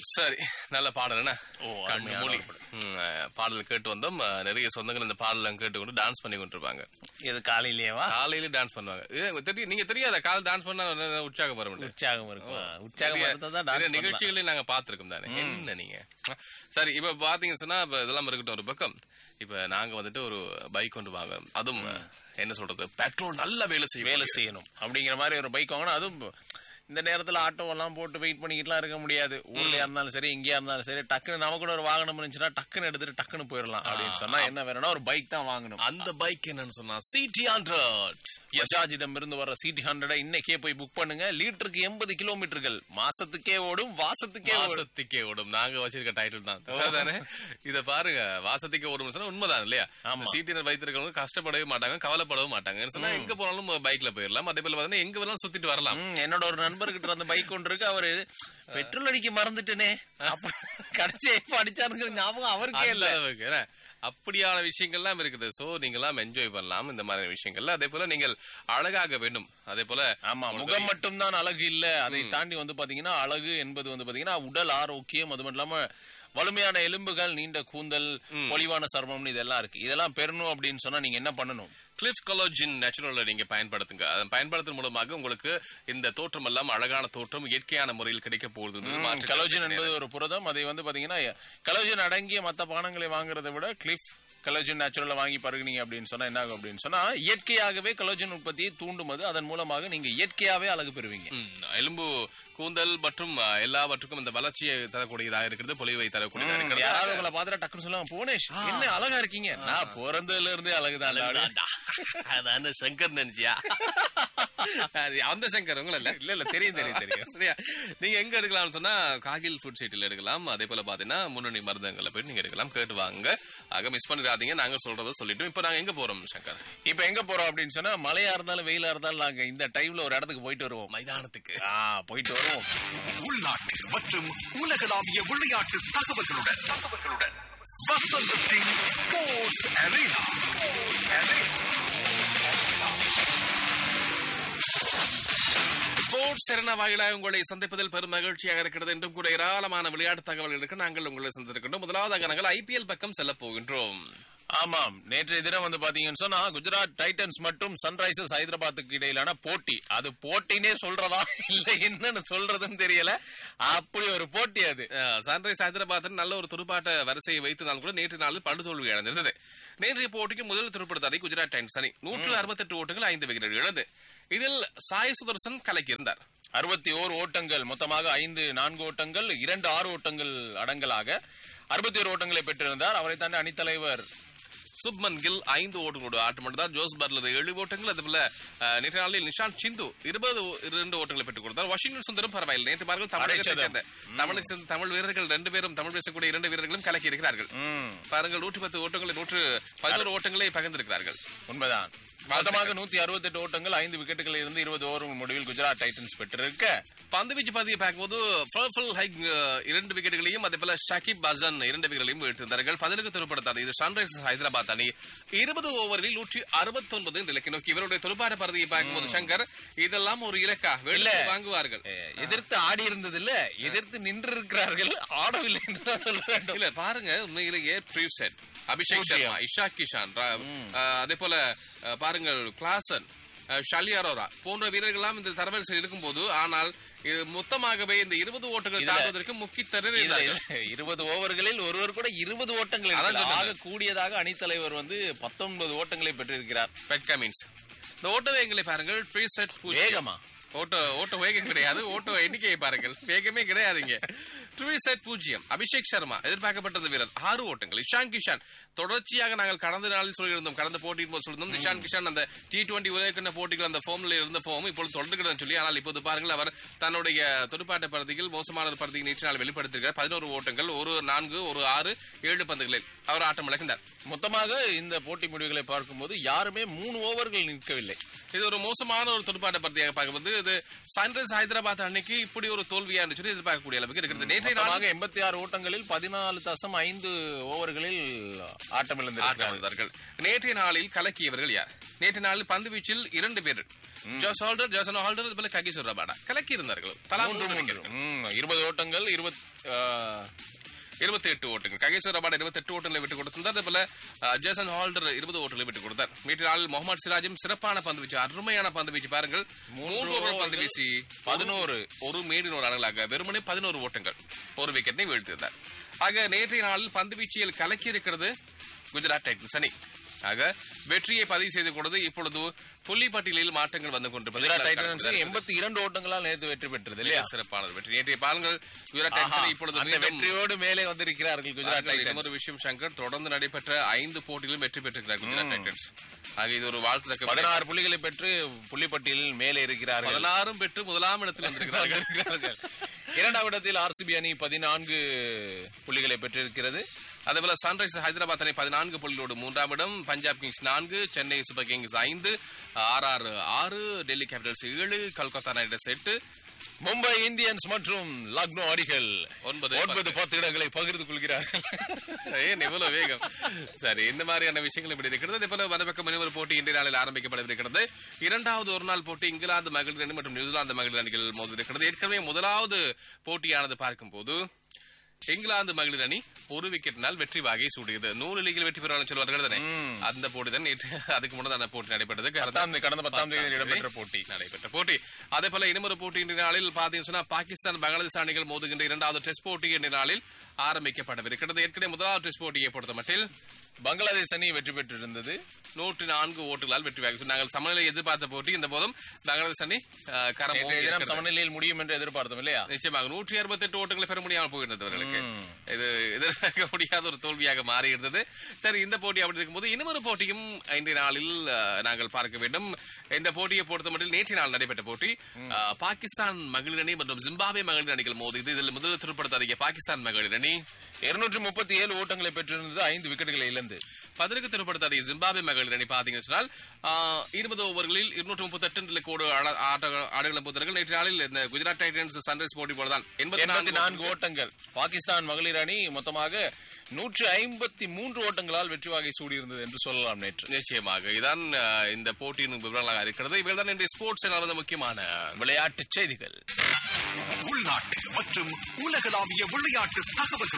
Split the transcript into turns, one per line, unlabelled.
சரி நல்ல பாடல் என்ன
ஓ,
கண்ணு
அருமையான
மூடி
ஒரு
ம், அஹ், பாடல் கேட்டு வந்தோம் அஹ், நிறைய சொந்தங்கள் இந்த பாடலாம் கேட்டுக்கொண்டு டான்ஸ் பண்ணி கொண்டிருப்பாங்க
இது காலையிலேவா
காலையில டான்ஸ் பண்ணுவாங்க இது தெரியும் நீங்க தெரியாத காலை டான்ஸ் பண்ணா என்ன உற்சாகம் வரும்
உற்சாகம் இருக்கும் உற்சாகம்
நிறைய-
வந்தா தான்
நிறைய
டான்ஸ் நிகழ்ச்சி
நிகழ்ச்சிகளையும் நாங்க பாத்துருக்கோம் தானே என்ன நீங்க சரி இப்ப பாத்தீங்கன்னு சொன்னா இப்ப இதெல்லாம் இருக்கட்டும் ஒரு பக்கம் இப்ப நாங்க வந்துட்டு ஒரு பைக் கொண்டு வாங்குறோம் அதுவும் என்ன சொல்றது பெட்ரோல் நல்ல வேலை செய்யும்
வேலை செய்யணும் அப்படிங்கிற மாதிரி ஒரு பைக் வாங்கணும் அதுவும் இந்த நேரத்துல ஆட்டோ எல்லாம் போட்டு வெயிட் பண்ணிக்கிட்டுலாம் இருக்க முடியாது ஊர்லயா இருந்தாலும் சரி இங்கேயா இருந்தாலும் சரி டக்குன்னு நமக்கு கூட ஒரு வாகனம் இருந்துச்சுன்னா டக்குன்னு எடுத்துட்டு டக்குன்னு போயிடலாம் அப்படின்னு சொன்னா என்ன வேணும்னா ஒரு பைக் தான் வாங்கணும்
அந்த பைக் என்னன்னு சொன்னா சிடி ஹண்ட்ரட்
பஜாஜிடம் இருந்து வர சிடி ஹண்ட்ரட இன்னைக்கே போய் புக் பண்ணுங்க லிட்டருக்கு எண்பது கிலோமீட்டர்கள் மாசத்துக்கே ஓடும் வாசத்துக்கே ஓடும்
வாசத்துக்கே ஓடும் நாங்க வச்சிருக்க டைட்டில் தான் சரிதானே இத பாருங்க வாசத்துக்கே ஓடும் சொன்னா உண்மைதான் இல்லையா
ஆமா.
சீட்டினர் வைத்திருக்கவங்க கஷ்டப்படவே மாட்டாங்க கவலைப்படவும் மாட்டாங்க என்ன சொன்னா எங்க போனாலும் பைக்ல போயிடலாம் அதே போல பாத்தீங்கன்னா எங்க வேணாலும் சுத்திட்டு வரலாம்
ம், என்னோட ஒரு நண்பர்கிட்ட அந்த பைக் ஒன்று இருக்கு அவரு பெட்ரோல் அடிக்க மறந்துட்டேனே அப்ப கடைசி எப்ப அடிச்சாருங்கிற ஞாபகம் அவருக்கே
அந்த
இல்ல
அளவுக்கு என்ன? அப்படியான விஷயங்கள்லாம் இருக்குது சோ நீங்களாம் என்ஜாய் பண்ணலாம் இந்த மாதிரி விஷயங்கள்ல அதே போல நீங்கள் அழகாக வேண்டும் அதே போல
ஆமா முகம் மட்டும்தான் அழகு இல்ல அதை தாண்டி வந்து பாத்தீங்கன்னா அழகு என்பது வந்து பாத்தீங்கன்னா உடல் ஆரோக்கியம் அது மட்டும் இல்லாம வலிமையான எலும்புகள் நீண்ட கூந்தல் பொலிவான சர்மம்னு இதெல்லாம் இருக்கு இதெல்லாம் பெறணும் அப்படின்னு சொன்னா நீங்க என்ன பண்ணணும்
கிளிஃப் கொலோஜின் நேச்சுரலை நீங்க பயன்படுத்துங்க அதை பயன்படுத்தும் மூலமாக உங்களுக்கு இந்த தோற்றம் எல்லாம் அழகான தோற்றம் இயற்கையான முறையில் கிடைக்க போகுது மாற்று
கலோஜன் என்பது ஒரு புரதம் அதை வந்து பாத்தீங்கன்னா கலோஜன் அடங்கிய மத்த பானங்களை வாங்குறதை விட கிளிஃப் கலோஜன் நேச்சுரலா வாங்கி பருகுனீங்க அப்படின்னு சொன்னா என்ன ஆகும் அப்படின்னு சொன்னா இயற்கையாகவே கலோஜன் உற்பத்தியை தூண்டும் அது அதன் மூலமாக நீங்க இயற்கையாவே அழகு பெறுவீங்க
ம், எலும்பு கூந்தல் மற்றும் அஹ், எல்லாவற்றுக்கும் இந்த வளர்ச்சியை தரக்கூடியதாக இருக்கிறது பொலிவை தரக்கூடியதாக இருக்கிறது
யாராவது உங்களை பாத்துட்டா டக்குன்னு சொல்லுவாங்க புவனேஷ் என்ன அழகா இருக்கீங்க நான் பிறந்ததுல இருந்தே அழகுதான்
அதான சங்கர் நினைச்சியா அது அந்த சங்கர் உங்கள இல்ல
இல்ல இல்ல தெரியும் தெரியும் தெரியும்
சரியா நீங்க எங்க எடுக்கலாம்னு சொன்னா காகில் ஃபுட் சைட்டில் எடுக்கலாம் அதே போல பாத்தீங்கன்னா முன்னணி மருந்தகங்களை போய் நீங்க எடுக்கலாம் கேட்டு வாங்க ஆக மிஸ் பண்ணிடாதீங்க நாங்க சொல்றதை சொல்லிட்டோம் இப்போ நாங்க எங்க போறோம் சங்கர்
இப்ப எங்க போறோம் அப்படின்னு சொன்னா மழையா இருந்தாலும் வெயிலா இருந்தாலும் நாங்க இந்த டைம்ல ஒரு இடத்துக்கு போயிட்டு வருவோம்
மைதானத்துக்கு
ஆ போயிட்டு வருவோம்
உள்நாட்டு மற்றும் உலகளாவிய விளையாட்டு தகவல்களுடன் தகவல்களுடன் வசந்தத்தின் ஸ்போர்ட்ஸ் அரேனா
ஸ்போர்ட்ஸ் செரண வாயிலாக உங்களை சந்திப்பதில் பெரும் மகிழ்ச்சியாக இருக்கிறது என்றும் கூட ஏராளமான விளையாட்டு தகவல்களுக்கு நாங்கள் உங்களை சந்திருக்கின்றோம் முதலாவதாக நாங்கள் ஐபிஎல் பக்கம் செல்ல போகின்றோம்
ஆமாம் நேற்றைய தினம் வந்து பாத்தீங்கன்னு சொன்னா குஜராத் டைட்டன்ஸ் மற்றும் சன்ரைசர்ஸ் ஹைதராபாத்துக்கு இடையிலான போட்டி அது போட்டினே சொல்றதா இல்ல என்னன்னு சொல்றதுன்னு தெரியல அப்படி ஒரு போட்டி அது
சன்ரைஸ் ஹைதராபாத் நல்ல ஒரு துடுப்பாட்ட வரிசையை வைத்திருந்தாலும் கூட நேற்று நாளில் படுதோல்வி இழந்திருந்தது நேற்றைய போட்டிக்கு முதல் துடுப்படுத்தாடி குஜராத் டைன்ஸ் அணி நூற்று அறுபத்தெட்டு ஓட்டங்கள் ஐந்து விக்கெட்டுகள் இழந்து இதில் சாய் சுதர்சன் கலக்கியிருந்தார்
அறுபத்தி ஓரு ஓட்டங்கள் மொத்தமாக ஐந்து நான்கு ஓட்டங்கள் இரண்டு ஆறு ஓட்டங்கள் அடங்கலாக அறுபத்தி ஓரு ஓட்டங்களை பெற்றிருந்தார் அவரை தாண்டி அணித்தலைவர்
சுப்மன் கில் ஐந்து ஓட்டங்களோடு ஆட்டமிட்டார் ஜோஸ் பர்லர் ஏழு ஓட்டங்கள் அதுபோல அஹ், நேற்று நாளில் நிஷாந்த் சிந்து இருபது ஓ- இரண்டு ஓட்டங்களை பெற்றுக் கொடுத்தார் வாஷிங்டன் சுந்தரம் பரவாயில்லை நேற்று பாருங்கள் தமிழகத்தைச்
அரைச்சதம்.
சேர்ந்த தமிழை சேர்ந்த தமிழ் வீரர்கள் ரெண்டு பேரும் தமிழ் பேசக்கூடிய இரண்டு வீரர்களும் கலக்கி இருக்கிறார்கள்
ம்,
பாருங்கள் நூற்றி பத்து ஓட்டங்களை நூற்று பதினோரு ஓட்டங்களை பகிர்ந்திருக்கிறார்கள்
உண்மைதான் மொத்தமாக நூத்தி அறுபத்தெட்டு ஓட்டங்கள் ஐந்து விக்கெட்டுகளில் இருந்து இருபது ஓவர் முடிவில் குஜராத் டைட்டன்ஸ் பெற்றிருக்க
பந்து வீச்சு பதிவை பார்க்கும்போது ஃபர்ஃபல் ஹைக் அஹ், இரண்டு விக்கெட்டுகளையும் அதே போல ஷகிப் பசன் இரண்டு விக்கெட்டுகளையும் வீழ்த்திருந்தார்கள் பதிலுக்கு துருப்படுத்தார் இது சன்ரைசர்ஸ் ஹைதராபாத் அணி இருபது ஓவரில் நூற்றி அறுபத்தி ஒன்பது இலக்கை நோக்கி இவருடைய துடுப்பாட்ட பரதியை பார்க்கும்போது சங்கர் இதெல்லாம் ஒரு இலக்கா வெளில வாங்குவார்கள்
அஹ், எதிர்த்து ஆடி இருந்தது இல்ல எதிர்த்து நின்று இருக்கிறார்கள் ஆடவில்லை என்று தான் சொல்ல வேண்டும்
இல்ல பாருங்க உண்மையிலேயே ப்ரீவ் செட் அபிஷேக் சர்மா இஷா கிஷான் ரா- அஹ், அதே போல அஹ், பாருங்கள் கிளாசன் அஹ், ஷாலி அரோரா போன்ற வீரர்கள்லாம் இந்த தரவரிசையில் இருக்கும்போது ஆனால் இது மொத்தமாகவே இந்த இருபது ஓட்டங்கள் தாக்குவதற்கு முக்கிய
இதுல
திறன்
இல்ல, இருபது ஓவர்களில் ஒருவர் கூட இருபது ஓட்டங்கள்
அதான்
எடுக்கல.
சொன்னேன்.
ஆக கூடியதாக அணித்தலைவர் வந்து பத்தொன்பது ஓட்டங்களை பெற்றிருக்கிறார்
பெட் கமின்ஸ் இந்த ஓட்ட வேகங்களை பாருங்கள் த்ரீ செட்
வேகமா
ஓட்ட ஓட்ட வேகம் கிடையாது ஓட்ட எண்ணிக்கையை பாருங்கள் வேகமே கிடையாதுங்க த்ரீ செட் பூஜ்ஜியம் அபிஷேக் சர்மா எதிர்பார்க்கப்பட்டது வீரர் ஆறு ஓட்டங்கள் இஷான் கிஷான் தொடர்ச்சியாக நாங்கள் கடந்த நாளில் சொல்லியிருந்தோம் கடந்த போட்டியின் போது சொல்லியிருந்தோம் இஷான் கிஷான் அந்த டி டுவெண்டி உதயக்கிண்ண போட்டிகள் அந்த ஃபோம்ல இருந்த ஃபோம் இப்பொழுது தொடர்ந்துக்கிறதுன்னு சொல்லி ஆனால் இப்போது பாருங்கள் அவர் தன்னுடைய துடுப்பாட்ட பரதியில் மோசமான ஒரு பரதியை நேற்று நாள் வெளிப்படுத்தியிருக்கிறார் பதினோரு ஓட்டங்கள் ஒரு நான்கு ஒரு ஆறு ஏழு பந்துகளில் அவர் ஆட்டம் இழக்கின்றார்
மொத்தமாக இந்த போட்டி முடிவுகளை பார்க்கும்போது யாருமே மூணு ஓவர்கள் நிற்கவில்லை
இது ஒரு மோசமான ஒரு துடுப்பாட்ட பரதியாக பார்க்கும்போது இது சன்ரைஸ் ஹைதராபாத் அன்னைக்கு இப்படி ஒரு தோல்வியா சொல்லி எதிர்பார்க்கக்கூடிய அளவுக்கு இருக்கிறது நேற்றைய நாள்
மொத்தமாக எண்பத்தி ஆறு ஓட்டங்களில் பதினாலு தசம் ஐந்து ஓவர்களில் ஆட்டம் இழந்திருக்கிறார்கள்
ஆட்டமிழந்தார்கள் நேற்றைய நாளில் கலக்கியவர்கள் யார் நேற்றைய நாளில் பந்து வீச்சில் இரண்டு பேர் ஜோஸ் ஹால்டர் ஜோசன் ஹால்டர் அதுபோல ககிசூர் ரபாடா கலக்கி இருந்தார்கள் தலா
மூன்று
மூன்று
மூன்று
wicket.
ம், இருபது ஓட்டங்கள் இருபத்
இருபத்தி எட்டு ஓட்டுகள் ககேஸ்வர் ரபாட் இருபத்தி எட்டு ஓட்டங்களை விட்டு கொடுத்திருந்தார் அதே போல அஹ், ஜேசன் ஹால்டர் இருபது ஓட்டங்களை விட்டு கொடுத்தார் மீட்டர் நாளில் முகமது சிராஜும் சிறப்பான பந்து வீச்சு அருமையான பந்து வீச்சு பாருங்கள் மூன்று ஓவர் பந்து வீசி
பதினோரு.
ஒரு மேடின் ஒரு அணங்களாக வெறுமனே பதினோரு ஓட்டங்கள் ஒரு விக்கெட்டை வீழ்த்திருந்தார் ஆக நேற்றைய நாளில் பந்து வீச்சியில் கலக்கி இருக்கிறது குஜராத் டைட்டன்ஸ் அணி ஆக வெற்றியை பதிவு செய்து கொடுத்து இப்பொழுது புள்ளி பட்டியலில் மாற்றங்கள் வந்து
குஜராத் டைட்டன்ஸ்
கொண்டிருப்பது
எண்பத்தி இரண்டு ஓட்டங்களால் நேற்று வெற்றி பெற்றது இல்லையா
சிறப்பான வெற்றி நேற்றைய பாருங்கள் குஜராத்
ஆஹா,
டைட்டன்ஸ் இப்பொழுது
அந்த
மீண்டும்
வெற்றியோடு மேலே வந்திருக்கிறார்கள் குஜராத்
குஜராத்
டைட்டன்ஸ்
இன்னொரு விஷயம் சங்கர் தொடர்ந்து நடைபெற்ற ஐந்து போட்டியிலும் வெற்றி பெற்றிருக்கிறார் குஜராத் டைட்டன்ஸ் ஆக இது ஒரு வாழ்த்து
பதினாறு புள்ளிகளை பெற்று புள்ளிப்பட்டியலில் மேலே இருக்கிறார்கள்
பதினாறும் பெற்று முதலாம் இடத்தில் வந்திருக்கிறார்கள்
இருக்கிறார்கள். இரண்டாம் இடத்தில் ஆர்சிபி அணி பதினான்கு புள்ளிகளை பெற்றிருக்கிறது
அதேபோல சன்ரைஸ் ஹைதராபாத் அணி பதினான்கு புள்ளியோடு மூன்றாம் இடம் பஞ்சாப் கிங்ஸ் நான்கு சென்னை சூப்பர் கிங்ஸ் ஐந்து ஆர்ஆர் ஆறு டெல்லி கேபிட்டல்ஸ் ஏழு கல்கத்தா நைட் ரைடர்ஸ் எட்டு
மும்பை இந்தியன்ஸ் மற்றும் லக்னோ அணிகள்
ஒன்பது,
ஒன்பது பத்து இடங்களை பகிர்ந்து கொள்கிறார்கள்
ஏன் எவ்வளவு வேகம் சரி இந்த மாதிரியான விஷயங்கள் இப்படி இருக்கிறது அதே போல வடபக்கம் இன்னொரு போட்டி இன்றைய நாளில் ஆரம்பிக்கப்படவிருக்கிறது இரண்டாவது ஒரு நாள் போட்டி இங்கிலாந்து மகளிர் அணி மற்றும் நியூசிலாந்து மகளிர் அணிகள் மோதிருக்கிறது ஏற்கனவே முதலாவது போட்டியானது பார்க்கும்போது இங்கிலாந்து மகளிர் அணி ஒரு விக்கெட்டினால் வெற்றி வாகை சூடியது நூறு லீகில் வெற்றி பெறுவார்கள் சொல்வார்கள் தானே அந்த போட்டி தான் நேற்று அதுக்கு முன்னதான போட்டி நடைபெற்றது
பத்தாம் தேதி- கடந்த பத்தாம் தேதி இடம்பெற்ற
போட்டி நடைபெற்ற போட்டி அதே போல இன்னொரு போட்டி இன்றைய நாளில் பாத்தீங்கன்னா சொன்னா பாகிஸ்தான் பங்களாதேஷ் அணிகள் மோதுகின்ற இரண்டாவது டெஸ்ட் போட்டி இன்றைய நாளில் ஆரம்பிக்கப்படவிருக்கிறது ஏற்கனவே முதலாவது டெஸ்ட் போட்டியை பொறுத்த மட்டில்
பங்களாதேஷ் அணி வெற்றி பெற்றிருந்தது
நூற்றி நான்கு ஓட்டுகளால் வெற்றி வாங்கி நாங்கள் சமநிலை எதிர்பார்த்த போட்டி இந்த போதும் பங்களாதேஷ் அணி அஹ், கரம்
நேற்றைய
ஓங்கி
தினம்
இருக்கிறது.
சமநிலையில் முடியும் என்று எதிர்பார்த்தோம் இல்லையா
நிச்சயமாக நூற்றி அறுபத்தி எட்டு ஓட்டுகளை பெற முடியாமல் போகின்றது அவர்களுக்கு இது எதிர்பார்க்க முடியாத ஒரு தோல்வியாக மாறி இருந்தது சரி இந்த போட்டி அப்படி இருக்கும்போது இன்னொரு போட்டியும் இன்றைய நாளில் அஹ், நாங்கள் பார்க்க வேண்டும் இந்த போட்டியை பொறுத்த மட்டும் நேற்றைய நாள் நடைபெற்ற போட்டி அஹ், பாகிஸ்தான் மகளிர் அணி மற்றும் ஜிம்பாபே மகளிர் அணிகள் மோதியது இதில் முதல் திருப்படுத்தாதிய பாகிஸ்தான் மகளிர் அணி
இருநூற்று முப்பத்தி ஏழு ஓட்டங்களை பெற்றிருந்தது ஐந்து விக்கெட்டுகளை இழந்து
பதினெட்டு திருப்படுத்தாதிய ஜிம்பாபே மகளிர் அணி பார்த்தீங்கன்னு சொன்னால் அஹ், இருபது ஓவர்களில் இருநூற்று முப்பத்தி எட்டு கோடு ஆட- ஆட்ட- ஆடுகளம் போத்தார்கள் நேற்று நாளில் இந்த குஜராத் டைட்டன்ஸ் சன்ரைஸ் போட்டி போலதான் எண்பத்தி
எண்பத்தி
நான்கு
நான்கு ஓட்டங்கள் பாகிஸ்தான் மகளிர் அணி மொத்தமாக நூற்று ஐம்பத்தி மூன்று ஓட்டங்களால் வெற்றி வாகை சூடியிருந்தது என்று சொல்லலாம் நேற்று
நிச்சயமாக இதான் அஹ், இந்த போட்டியின் விவரங்களாக இருக்கிறது இவைகள் தான் இன்றைய ஸ்போர்ட்ஸ் வந்து முக்கியமான
விளையாட்டு செய்திகள்
உள்நாட்டு மற்றும் உலகளாவிய விளையாட்டு தகவல்களுடன்